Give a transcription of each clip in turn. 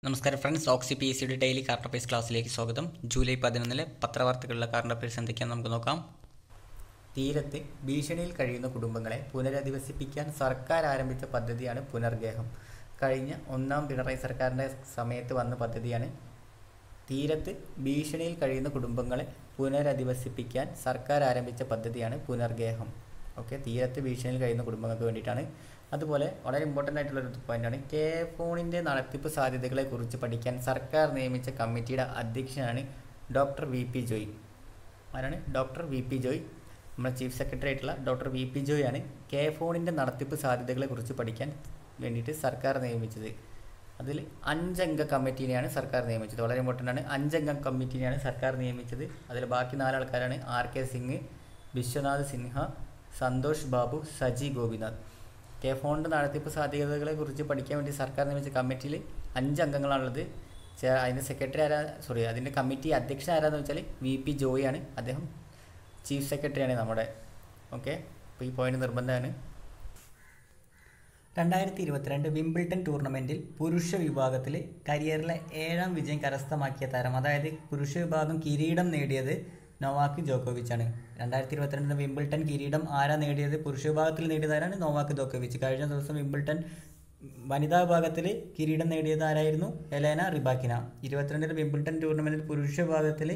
നമസ്കാരം friends Oxy P S സിയുടെ daily current affairs ക്ലാസ്സിലേക്ക് സ്വാഗതം ജൂലൈ പതിനൊന്നിലെ പത്രവാർത്തകളിലെ കറണ്ട് അഫയേഴ്സ് എന്തൊക്കെയാണെന്ന് നമുക്ക് നോക്കാം തീരത്ത് ഭീഷണിയിൽ കഴിയുന്ന കുടുംബങ്ങളെ പുനരധിവസിപ്പിക്കാൻ സർക്കാർ ആരംഭിച്ച പദ്ധതിയാണ് പുനർഗേഹം കഴിഞ്ഞ ഒന്നാം പിണറായി സർക്കാരിൻ്റെ സമയത്ത് വന്ന പദ്ധതിയാണ് തീരത്ത് ഭീഷണിയിൽ കഴിയുന്ന കുടുംബങ്ങളെ പുനരധിവസിപ്പിക്കാൻ സർക്കാർ ആരംഭിച്ച പദ്ധതിയാണ് പുനർഗേഹം ഓക്കെ തീരത്ത് ഭീഷണിയിൽ കഴിയുന്ന കുടുംബങ്ങൾക്ക് വേണ്ടിയിട്ടാണ് അതുപോലെ വളരെ ഇമ്പോർട്ടൻ്റ് ആയിട്ടുള്ള ഒരു പോയിന്റാണ് കെ ഫോണിൻ്റെ നടത്തിപ്പ് സാധ്യതകളെക്കുറിച്ച് പഠിക്കാൻ സർക്കാർ നിയമിച്ച കമ്മിറ്റിയുടെ അധ്യക്ഷനാണ് ഡോക്ടർ വി പി ജോയ് ആരാണ് ഡോക്ടർ വി പി ജോയ് നമ്മുടെ ചീഫ് സെക്രട്ടറി ആയിട്ടുള്ള ഡോക്ടർ വി പി ജോയ് ആണ് കെ ഫോണിൻ്റെ നടത്തിപ്പ് സാധ്യതകളെക്കുറിച്ച് പഠിക്കാൻ വേണ്ടിയിട്ട് സർക്കാർ നിയമിച്ചത് അതിൽ അഞ്ചംഗ കമ്മിറ്റീനെയാണ് സർക്കാർ നിയമിച്ചത് വളരെ ഇമ്പോർട്ടൻ്റ് ആണ് അഞ്ചംഗ കമ്മിറ്റീനെയാണ് സർക്കാർ നിയമിച്ചത് അതിൽ ബാക്കി നാലാൾക്കാരാണ് R K Singh Vishwanath Sinha Santhosh Babu Saji Gopinath K ഫോണിൻ്റെ നടത്തിപ്പ് സാധ്യതകളെ കുറിച്ച് പഠിക്കാൻ വേണ്ടി സർക്കാർ നിയമിച്ച കമ്മിറ്റിയിൽ അഞ്ച് അംഗങ്ങളാണുള്ളത് ചെ- അതിൻ്റെ സെക്രട്ടറി ആരാ സോറി അതിൻ്റെ കമ്മിറ്റി അധ്യക്ഷൻ ആരാന്ന് വെച്ചാൽ വി പി ജോയി ആണ് അദ്ദേഹം ചീഫ് സെക്രട്ടറിയാണ് നമ്മുടെ ഓക്കെ അപ്പോൾ ഈ പോയിന്റ് നിർബന്ധമാണ് രണ്ടായിരത്തി ഇരുപത്തിരണ്ട് വിംബിൾട്ടൺ ടൂർണമെൻറ്റിൽ പുരുഷ വിഭാഗത്തിൽ കരിയറിലെ ഏഴാം വിജയം കരസ്ഥമാക്കിയ താരം അതായത് പുരുഷ വിഭാഗം കിരീടം നേടിയത് നോവാക്ക് ജോക്കോവിച്ച് ആണ് രണ്ടായിരത്തി ഇരുപത്തിരണ്ടിന് വിംബിൾട്ടൺ കിരീടം ആരാ നേടിയത് പുരുഷ വിഭാഗത്തിൽ നേടിയതാരാണ് നോവാക്ക് ജോക്കോവിച്ച് കഴിഞ്ഞ ദിവസം വിംബിൾട്ടൺ വനിതാ വിഭാഗത്തിൽ കിരീടം നേടിയത് ആരായിരുന്നു എലേന റിബാക്കിന ഇരുപത്തിരണ്ടിന് വിംബിൾട്ടൺ ടൂർണമെൻറ്റിൽ പുരുഷ വിഭാഗത്തിൽ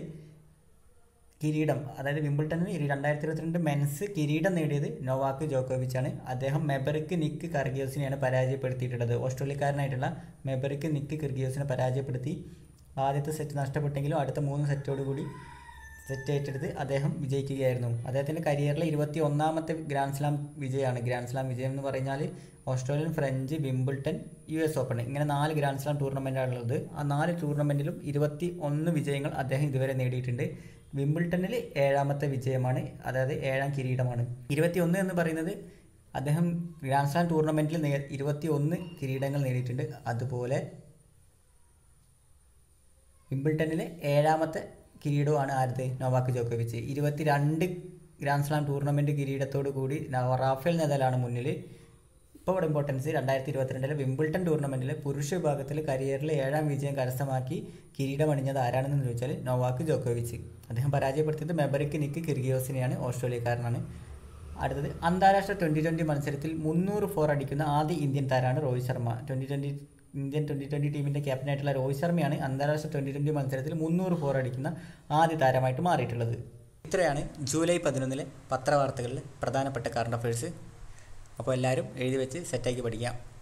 കിരീടം അതായത് വിംബിൾട്ടണിൽ ഇരു- രണ്ടായിരത്തി ഇരുപത്തിരണ്ട് മെൻസ് കിരീടം നേടിയത് നൊവാക്ക് ജോക്കോവിച്ച് ആണ് അദ്ദേഹം മെബറിക്ക് നിക്ക് കർഗിയോസിനെയാണ് പരാജയപ്പെടുത്തിയിട്ടുള്ളത് ഓസ്ട്രേലിയക്കാരനായിട്ടുള്ള മെബറിക്ക് നിക്ക് കിർഗിയോസിനെ പരാജയപ്പെടുത്തി ആദ്യത്തെ സെറ്റ് നഷ്ടപ്പെട്ടെങ്കിലും അടുത്ത മൂന്ന് സെറ്റോടുകൂടി സെറ്റ് ഏറ്റെടുത്ത് അദ്ദേഹം വിജയിക്കുകയായിരുന്നു അദ്ദേഹത്തിൻ്റെ കരിയറിലെ ഇരുപത്തി ഒന്നാമത്തെ ഗ്രാൻഡ് സ്ലാം വിജയമാണ് ഗ്രാൻഡ് സ്ലാം വിജയം എന്ന് പറഞ്ഞാൽ Australian French Wimbledon U S open ഇങ്ങനെ നാല് ഗ്രാൻഡ് സ്ലാം ടൂർണമെൻറ്റാണുള്ളത് ആ നാല് ടൂർണമെൻറ്റിലും ഇരുപത്തി ഒന്ന് വിജയങ്ങൾ അദ്ദേഹം ഇതുവരെ നേടിയിട്ടുണ്ട് വിംബിൾട്ടണിൽ ഏഴാമത്തെ വിജയമാണ് അതായത് ഏഴാം കിരീടമാണ് ഇരുപത്തി ഒന്ന് എന്ന് പറയുന്നത് അദ്ദേഹം ഗ്രാൻഡ് സ്ലാം ടൂർണമെൻറ്റിൽ നേ ഇരുപത്തി ഒന്ന് കിരീടങ്ങൾ നേടിയിട്ടുണ്ട് അതുപോലെ വിംബിൾട്ടണിലെ ഏഴാമത്തെ കിരീടമാണ് ആരത് നൊവാക്ക് ജോക്കോവിച്ച് ഇരുപത്തിരണ്ട് ഗ്രാൻഡ് സ്ലാം ടൂർണമെൻറ്റ് കിരീടത്തോടു കൂടി നവ- റാഫേൽ നെതലാണ് മുന്നിൽ ഇപ്പോൾ ഇവിടെ ഇമ്പോർട്ടൻസ് രണ്ടായിരത്തി ഇരുപത്തിരണ്ടിലെ വിംബിൾട്ടൺ ടൂർണമെൻറ്റിലെ പുരുഷ വിഭാഗത്തിൽ കരിയറിലെ ഏഴാം വിജയം കരസ്ഥമാക്കി കിരീടമണിഞ്ഞത് ആരാണെന്ന് ചോദിച്ചാൽ നൊവാക്ക് ജോക്കോവിച്ച് അദ്ദേഹം പരാജയപ്പെടുത്തിയത് മെബറിക്ക് നിക്ക് കിർഗിയോസിനെയാണ് ഓസ്ട്രേലിയക്കാരനാണ് അടുത്തത് അന്താരാഷ്ട്ര ട്വൻ്റി ട്വൻ്റി മത്സരത്തിൽ മുന്നൂറ് ഫോർ അടിക്കുന്ന ആദ്യ ഇന്ത്യൻ താരമാണ് Rohit Sharma twenty twenty Indian twenty twenty ടീമിൻ്റെ ക്യാപ്റ്റനായിട്ടുള്ള രോഹിത് ശർമ്മയാണ് അന്താരാഷ്ട്ര ട്വൻ്റി ട്വൻ്റി മത്സരത്തിൽ മുന്നൂറ് ഫോർ അടിക്കുന്ന ആദ്യ താരമായിട്ട് മാറിയിട്ടുള്ളത് ഇത്രയാണ് ജൂലൈ പതിനൊന്നിലെ പത്രവാർത്തകളിലെ പ്രധാനപ്പെട്ട കറണ്ട് അഫയേഴ്സ് അപ്പോൾ എല്ലാവരും എഴുതി വെച്ച് സെറ്റാക്കി പഠിക്കാം